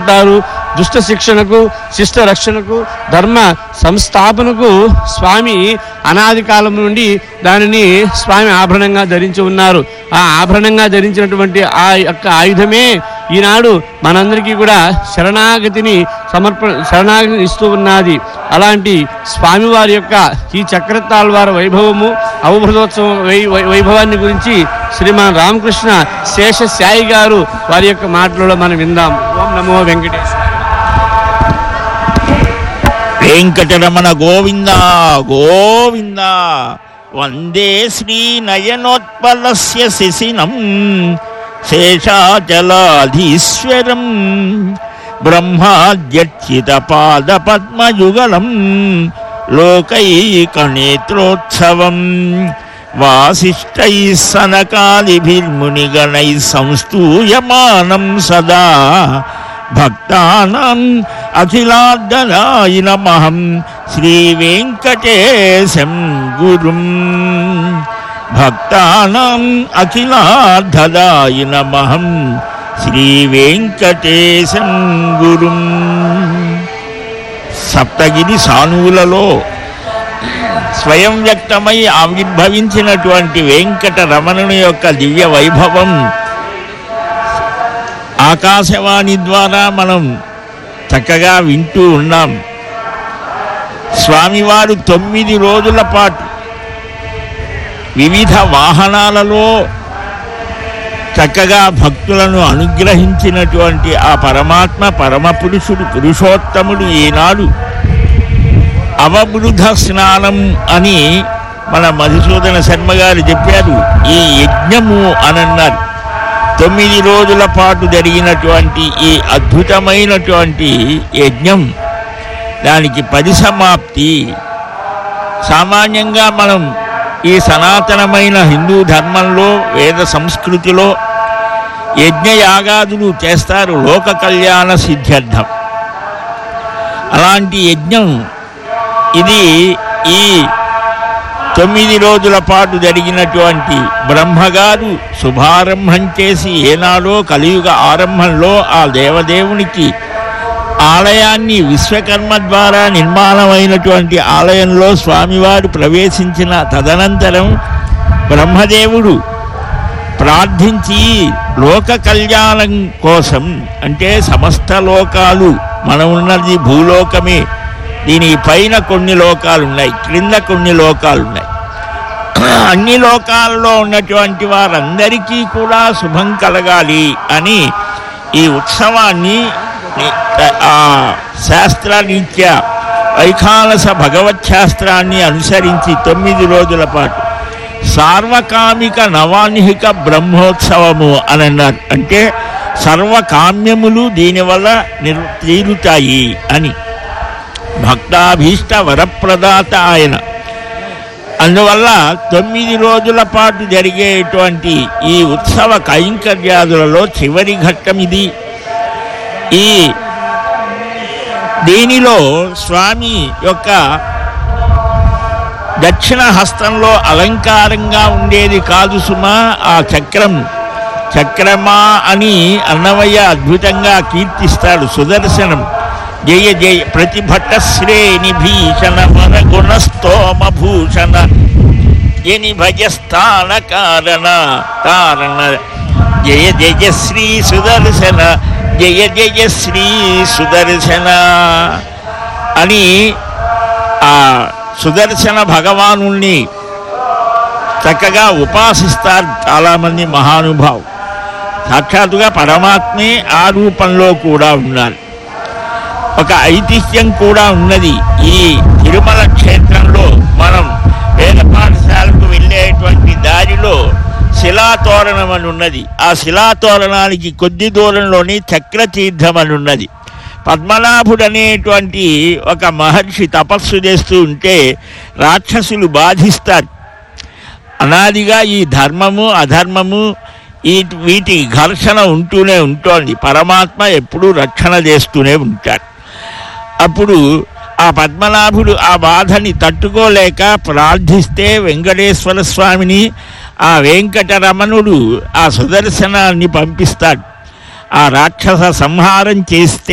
ఉంటారు దుష్ట శిక్షణకు శిష్ట రక్షణకు ధర్మ సంస్థాపనకు స్వామి అనాది కాలం నుండి దానిని స్వామి ఆభరణంగా ధరించి ఉన్నారు ఆ ఆభరణంగా ధరించినటువంటి ఆ యొక్క ఆయుధమే ఈనాడు మనందరికీ కూడా శరణాగతిని సమర్పణ శరణాగతి ఇస్తూ ఉన్నది అలాంటి స్వామివారి యొక్క ఈ చక్రతాళ్వార వైభవము అవభృతోత్సవం వై వై- వైభవాన్ని గురించి శ్రీమాన్ రామకృష్ణ శేష సాయి గారు వారి యొక్క మాటలలో మనం విందాం ఓం నమో వెంకటేశ్వర వెంకటరమణ గోవింద గోవింద వందే శ్రీ నయనోత్పలస్య శిశినం శేషాచలాధీశ్వరం బ్రహ్మాద్యర్చిత పాద పద్మయుగలం లోకైకనేత్రోత్సవం వాసిష్టై సనకాదిభిర్మునిగణై సంస్తూయమానం సదా భక్తానాం అఖిలార్దనాయ నమః శ్రీ వెంకటేశం గురుం భక్తానాం అఖిలార్ధదాయ నమః శ్రీ వెంకటేశం గురుం సప్తగిరి సానువులలో స్వయం వ్యక్తమై ఆవిర్భవించినటువంటి వెంకట రమణుని యొక్క దివ్య వైభవం ఆకాశవాణి ద్వారా మనం చక్కగా వింటూ ఉన్నాం స్వామివారు తొమ్మిది రోజుల పాటు వివిధ వాహనాలలో చక్కగా భక్తులను అనుగ్రహించినటువంటి ఆ పరమాత్మ పరమ పురుషుడు పురుషోత్తముడు ఈనాడు అవబృధ స్నానం అని మన మధుసూదన శర్మ గారు చెప్పారు ఈ యజ్ఞము అని అన్నారు తొమ్మిది రోజుల పాటు జరిగినటువంటి ఈ అద్భుతమైనటువంటి యజ్ఞం దానికి పరిసమాప్తి సామాన్యంగా మనం ఈ సనాతనమైన హిందూ ధర్మంలో వేద సంస్కృతిలో యజ్ఞయాగాదులు చేస్తారు లోక కళ్యాణ సిద్ధ్యర్థం అలాంటి యజ్ఞం ఇది ఈ తొమ్మిది రోజుల పాటు జరిగినటువంటి బ్రహ్మగారు శుభారంభం చేసి ఏనాడో కలియుగ ఆరంభంలో ఆ దేవదేవునికి ఆలయాన్ని విశ్వకర్మ ద్వారా నిర్మాణమైనటువంటి ఆలయంలో స్వామివారు ప్రవేశించిన తదనంతరం బ్రహ్మదేవుడు ప్రార్థించి లోక కళ్యాణం కోసం అంటే సమస్త లోకాలు మనం ఉన్నది భూలోకమే దీని పైన కొన్ని లోకాలు ఉన్నాయి క్రింద కొన్ని లోకాలు ఉన్నాయి అన్ని లోకాలలో ఉన్నటువంటి వారందరికీ కూడా శుభం కలగాలి అని ఈ ఉత్సవాన్ని ఆ శాస్త్రరీత్యా వైఖానస భగవత్ శాస్త్రాన్ని అనుసరించి తొమ్మిది రోజుల పాటు సార్వకామిక నవాన్హిక బ్రహ్మోత్సవము అని అన్నారు అంటే సర్వకామ్యములు దీనివల్ల నిర్ తీరుతాయి అని భక్తాభీష్ట వరప్రదాత ఆయన అందువల్ల తొమ్మిది రోజుల పాటు జరిగేటువంటి ఈ ఉత్సవ కైంకర్యాదులలో చివరి ఘట్టం ఇది ఈ దీనిలో స్వామి యొక్క దక్షిణ హస్తంలో అలంకారంగా ఉండేది కాదు సుమా ఆ చక్రం చక్రమా అని అన్నమయ్య అద్భుతంగా కీర్తిస్తాడు సుదర్శనం జయ జయ ప్రతిభట శ్రేణి భీషణ మన గుణస్తోమ భూషణ ఎని భజస్థాన కారణ కారణ జయ జయ శ్రీ సుదర్శన జయ జయ శ్రీ సుదర్శన అని ఆ సుదర్శన భగవానుణ్ణి చక్కగా ఉపాసిస్తారు చాలామంది మహానుభావు సాక్షాత్తుగా పరమాత్మే ఆ రూపంలో కూడా ఉన్నారు ఒక ఐతిహ్యం కూడా ఉన్నది ఈ తిరుమల క్షేత్రంలో మనం వేద పాఠశాలకు వెళ్ళేటువంటి దారిలో శిలాతోరణం అని ఉన్నది ఆ శిలాతోరణానికి కొద్ది దూరంలోని చక్రతీర్థం అని ఉన్నది పద్మనాభుడు అనేటువంటి ఒక మహర్షి తపస్సు చేస్తూ ఉంటే రాక్షసులు బాధిస్తారు అనాదిగా ఈ ధర్మము అధర్మము ఈ వీటి ఘర్షణ ఉంటూనే ఉంటోంది పరమాత్మ ఎప్పుడూ రక్షణ చేస్తూనే ఉంటాడు అప్పుడు ఆ పద్మనాభుడు ఆ బాధని తట్టుకోలేక ప్రార్థిస్తే వెంకటేశ్వర స్వామిని ఆ వెంకటరమణుడు ఆ సుదర్శనాన్ని పంపిస్తాడు ఆ రాక్షస సంహారం చేస్తే